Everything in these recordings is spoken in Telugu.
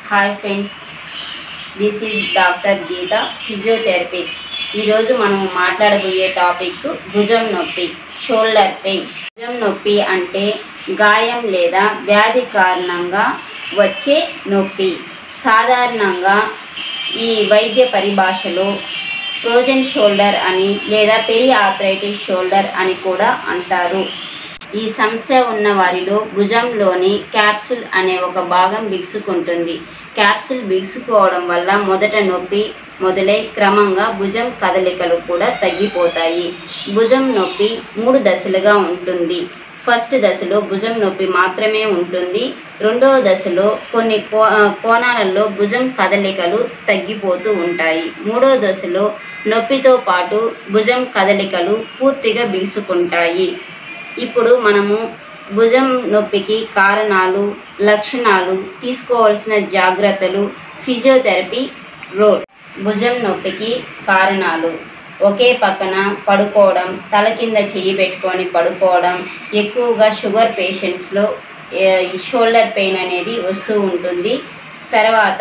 hi friends this is doctor Geeta physiotherapist ఈరోజు మనం మాట్లాడబోయే టాపిక్ భుజం నొప్పి షోల్డర్ పెయిన్ భుజం నొప్పి అంటే గాయం లేదా వ్యాధి కారణంగా వచ్చే నొప్పి సాధారణంగా ఈ వైద్య పరిభాషలో ఫ్రోజన్ షోల్డర్ అని లేదా పెరి ఆర్థరైటిస్ షోల్డర్ అని కూడా అంటారు ఈ సమస్య ఉన్న వారిలో భుజంలోని క్యాప్సుల్ అనే ఒక భాగం బిగుసుకుంటుంది క్యాప్సుల్ బిగుసుకోవడం వల్ల మొదట నొప్పి మొదలై క్రమంగా భుజం కదలికలు కూడా తగ్గిపోతాయి భుజం నొప్పి మూడు దశలుగా ఉంటుంది ఫస్ట్ దశలో భుజం నొప్పి మాత్రమే ఉంటుంది రెండవ దశలో కొన్ని కో కోణాలలో భుజం కదలికలు తగ్గిపోతూ ఉంటాయి మూడవ దశలో నొప్పితో పాటు భుజం కదలికలు పూర్తిగా బిగుసుకుంటాయి ఇప్పుడు మనము భుజం నొప్పికి కారణాలు లక్షణాలు తీసుకోవాల్సిన జాగ్రత్తలు ఫిజియోథెరపీ రోల్ భుజం నొప్పికి కారణాలు ఒకే పక్కన పడుకోవడం తల కింద చెయ్యి పెట్టుకొని పడుకోవడం ఎక్కువగా షుగర్ పేషెంట్స్లో షోల్డర్ పెయిన్ అనేది వస్తూ ఉంటుంది తర్వాత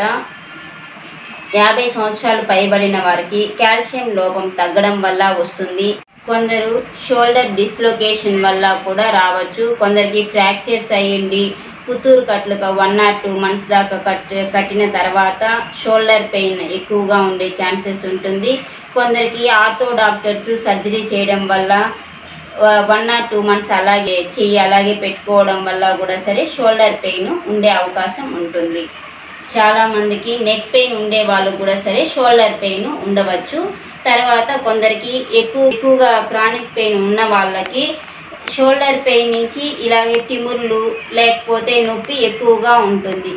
యాభై సంవత్సరాలు పైబడిన వారికి కాల్షియం లోపం తగ్గడం వల్ల వస్తుంది కొందరు షోల్డర్ డిస్లొకేషన్ వల్ల కూడా రావచ్చు కొందరికి ఫ్రాక్చర్స్ అయ్యింది పుత్తూరు కట్లుగా వన్ ఆర్ టూ మంత్స్ దాకా కట్ కట్టిన తర్వాత షోల్డర్ పెయిన్ ఎక్కువగా ఉండే ఛాన్సెస్ ఉంటుంది కొందరికి ఆర్థో డాక్టర్స్ సర్జరీ చేయడం వల్ల వన్ ఆర్ టూ మంత్స్ అలాగే చెయ్యి అలాగే పెట్టుకోవడం వల్ల కూడా సరే షోల్డర్ పెయిన్ ఉండే అవకాశం ఉంటుంది చాలామందికి నెక్ పెయిన్ ఉండే వాళ్ళు కూడా సరే షోల్డర్ పెయిన్ ఉండవచ్చు తర్వాత కొందరికి ఎక్కువ ఎక్కువగా క్రానిక్ పెయిన్ ఉన్న వాళ్ళకి షోల్డర్ పెయిన్ నుంచి ఇలాగే తిమురులు లేకపోతే నొప్పి ఎక్కువగా ఉంటుంది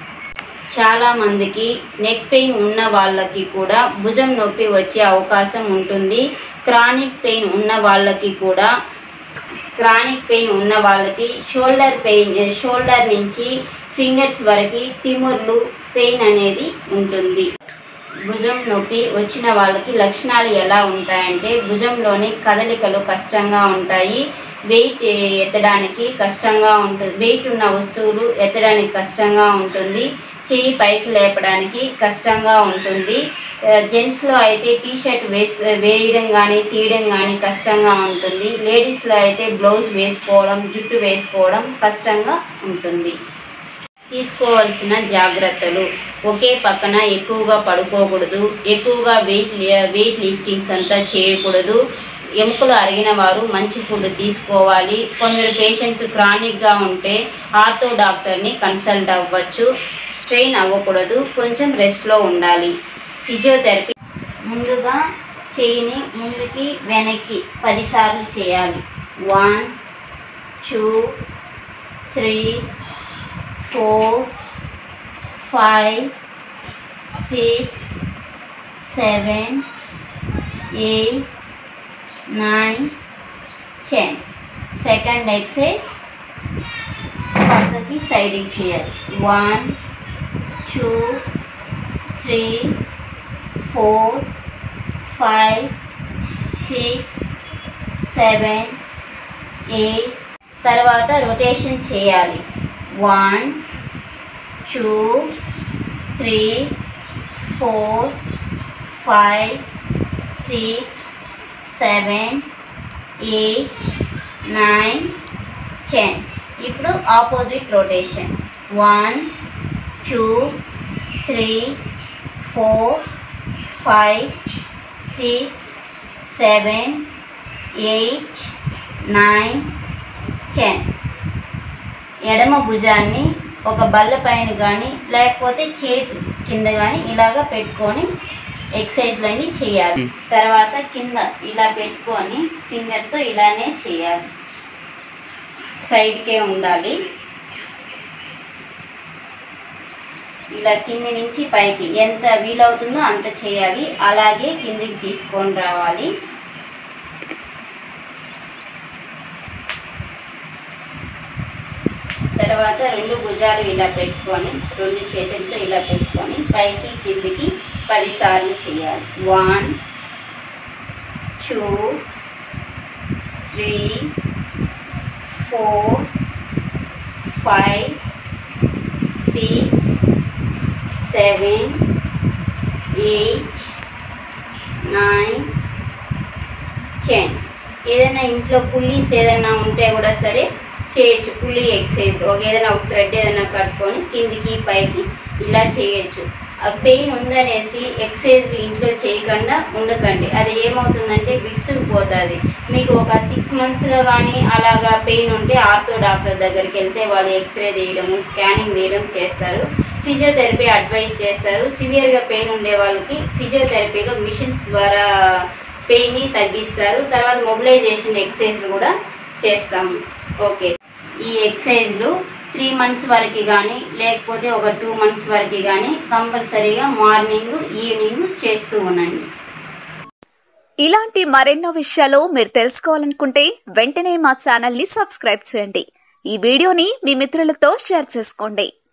చాలామందికి నెక్ పెయిన్ ఉన్న వాళ్ళకి కూడా భుజం నొప్పి వచ్చే అవకాశం ఉంటుంది క్రానిక్ పెయిన్ ఉన్న వాళ్ళకి కూడా క్రానిక్ పెయిన్ ఉన్న వాళ్ళకి షోల్డర్ పెయిన్ షోల్డర్ నుంచి ఫింగర్స్ వరకు తిముర్లు పెయిన్ అనేది ఉంటుంది భుజం నొప్పి వచ్చిన వాళ్ళకి లక్షణాలు ఎలా ఉంటాయంటే భుజంలోని కదలికలు కష్టంగా ఉంటాయి వెయిట్ ఎత్తడానికి కష్టంగా ఉంటుంది వెయిట్ ఉన్న వస్తువులు ఎత్తడానికి కష్టంగా ఉంటుంది చెయ్యి పైకి లేపడానికి కష్టంగా ఉంటుంది జెంట్స్లో అయితే టీ షర్ట్ వేస్ వేయడం కానీ తీయడం కానీ కష్టంగా ఉంటుంది లేడీస్లో అయితే బ్లౌజ్ వేసుకోవడం జుట్టు వేసుకోవడం కష్టంగా ఉంటుంది తీసుకోవాల్సిన జాగ్రత్తలు ఒకే పక్కన ఎక్కువగా పడుకోకూడదు ఎక్కువగా వెయిట్ వెయిట్ లిఫ్టింగ్స్ అంతా చేయకూడదు ఎముకలు అరిగిన వారు మంచి ఫుడ్ తీసుకోవాలి కొందరు పేషెంట్స్ క్రానిక్గా ఉంటే ఆర్థో డాక్టర్ని కన్సల్ట్ అవ్వచ్చు స్ట్రెయిన్ అవ్వకూడదు కొంచెం రెస్ట్లో ఉండాలి ఫిజియోథెరపీ ముందుగా చేయిని ముందుకి వెనక్కి పదిసార్లు చేయాలి one two three four five six seven eight nine ten second exercise పక్కకి సైడ్కి చేయాలి one two three four five six seven eight తర్వాత రొటేషన్ చేయాలి one two three four five six seven eight nine ten ఇప్పుడు opposite rotation one two three four five six seven eight nine ten ఎడమ భుజాన్ని ఒక బల్ల పైన కానీ లేకపోతే చేతి కింద కానీ ఇలాగ పెట్టుకొని ఎక్సర్సైజ్లన్నీ చేయాలి తర్వాత కింద ఇలా పెట్టుకొని ఫింగర్తో ఇలానే చేయాలి సైడ్కే ఉండాలి ఇలా కింది నుంచి పైకి ఎంత వీలవుతుందో అంత చేయాలి అలాగే కిందికి తీసుకొని రావాలి తర్వాత రెండు భుజాలు ఇలా పెట్టుకొని రెండు చేతులతో ఇలా పెట్టుకొని పైకి కిందికి పదిసార్లు చేయాలి one two three four five six seven eight nine ten ఏదైనా ఇంట్లో పుల్లీస్ ఏదైనా ఉంటే కూడా సరే చేయొచ్చు పుల్లి ఎక్సర్సైజ్ ఒక ఏదైనా ఒక థ్రెడ్ ఏదైనా కట్టుకొని కిందికి పైకి ఇలా చేయొచ్చు ఆ పెయిన్ ఉందనేసి ఎక్సర్సైజ్ ఇంట్లో చేయకుండా ఉండకండి అది ఏమవుతుందంటే విసుకుపోతుంది మీకు ఒక సిక్స్ మంత్స్లో కానీ అలాగా పెయిన్ ఉంటే ఆర్థో డాక్టర్ దగ్గరికి వెళ్తే వాళ్ళు ఎక్స్రే తీయడము స్కానింగ్ తీయడం చేస్తారు ఫిజియోథెరపీ అడ్వైస్ చేస్తారు సివియర్గా పెయిన్ ఉండే వాళ్ళకి ఫిజియోథెరపీలో మిషన్స్ ద్వారా పెయిన్ని తగ్గిస్తారు తర్వాత మొబిలైజేషన్ ఎక్సర్సైజ్లు కూడా చేస్తాము ఓకే ఈ ఎక్సర్సైజ్లు త్రీ మంత్స్ వరకు కానీ లేకపోతే ఒక టూ మంత్స్ వరకు కానీ కంపల్సరీగా మార్నింగ్ ఈవినింగ్ చేస్తూ ఉండండి ఇలాంటి మరెన్నో విషయాలు మీరు తెలుసుకోవాలనుకుంటే వెంటనే మా ఛానల్ ని సబ్స్క్రైబ్ చేయండి ఈ వీడియోని మీ మిత్రులతో షేర్ చేసుకోండి